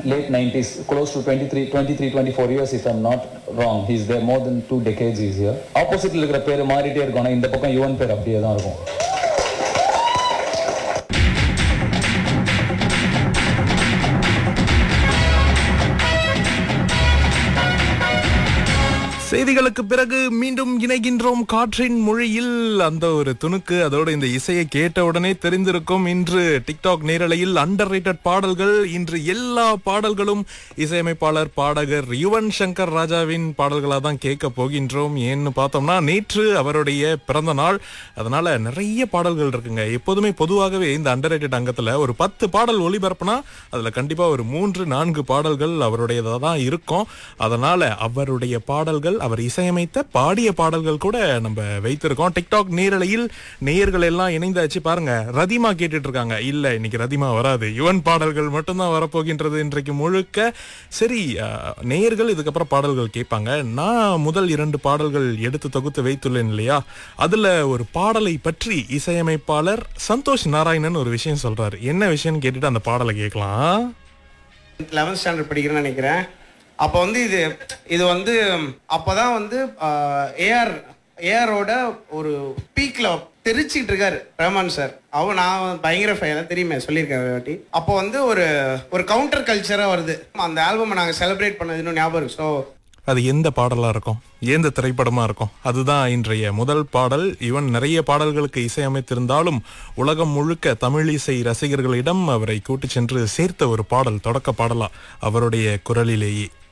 late 90s, close to 23, 23, 24 years if I'm not wrong. He's there more than two decades he's here. Opposite இருக்கிற பேர் மாறிட்டே இருக்கும் ஆனா இந்த பக்கம் யுவன் பேர் அப்படியே தான் இருக்கும் செய்திகளுக்கு பிறகு மீண்டும் இணைகின்றோம் காற்றின் மொழியில் அந்த ஒரு துணுக்கு அதோட இந்த இசையை கேட்ட உடனே தெரிந்திருக்கும் இன்று டிக்டாக் நேரலையில் அண்டர் பாடல்கள் இன்று எல்லா பாடல்களும் இசையமைப்பாளர் பாடகர் யுவன் சங்கர் ராஜாவின் பாடல்களாக தான் கேட்க போகின்றோம் ஏன்னு பார்த்தோம்னா நேற்று அவருடைய பிறந்த நாள் அதனால நிறைய பாடல்கள் இருக்குங்க எப்போதுமே பொதுவாகவே இந்த அண்டர் அங்கத்துல ஒரு பத்து பாடல் ஒளிபரப்புனா அதுல கண்டிப்பா ஒரு மூன்று நான்கு பாடல்கள் அவருடையதா தான் இருக்கும் அதனால அவருடைய பாடல்கள் அவர் இசையமைத்த பாடிய பாடல்கள் கூட நம்ம வைத்திருக்கோம் டிக்டாக் நேரலையில் நேயர்கள் எல்லாம் இணைந்தாச்சு பாருங்க ரதிமா கேட்டுட்டு இருக்காங்க இல்ல இன்னைக்கு ரதிமா வராது யுவன் பாடல்கள் மட்டும்தான் வரப்போகின்றது இன்றைக்கு முழுக்க சரி அஹ், நேயர்கள் இதுக்கப்புறம் பாடல்கள் கேட்பாங்க நான் முதல் இரண்டு பாடல்கள் எடுத்து தொகுத்து வைத்துள்ளேன் இல்லையா அதுல ஒரு பாடலை பற்றி இசையமைப்பாளர் சந்தோஷ் நாராயணன் ஒரு விஷயம் சொல்றாரு என்ன விஷயம்னு கேட்டுட்டு அந்த பாடலை கேட்கலாம் லெவன்த் ஸ்டாண்டர்ட் படிக்கிறேன்னு நினைக்கிறேன் அப்போ வந்து இது இது வந்து அப்போதான் வந்து ஏஆர் ஏஆரோட ஒரு பீக்ல தெரிச்சிட்டு இருக்காரு ரஹ்மான் சார் அவன் நான் பயங்கர ஃபைன் தெரியுமே சொல்லியிருக்கேன் ஒரு வாட்டி அப்போ வந்து ஒரு ஒரு கவுண்டர் கல்ச்சராக வருது அந்த ஆல்பமை நாங்கள் செலிப்ரேட் பண்ணது இன்னும் ஞாபகம் இருக்கு ஸோ அது எந்த பாடலா இருக்கும் எந்த திரைப்படமா இருக்கும் அதுதான் இன்றைய முதல் பாடல் இவன் நிறைய பாடல்களுக்கு இசையமைத்திருந்தாலும் உலகம் முழுக்க தமிழ் இசை ரசிகர்களிடம் அவரை கூட்டிச் சென்று சேர்த்த ஒரு பாடல் தொடக்க பாடலா அவருடைய குரலிலேயே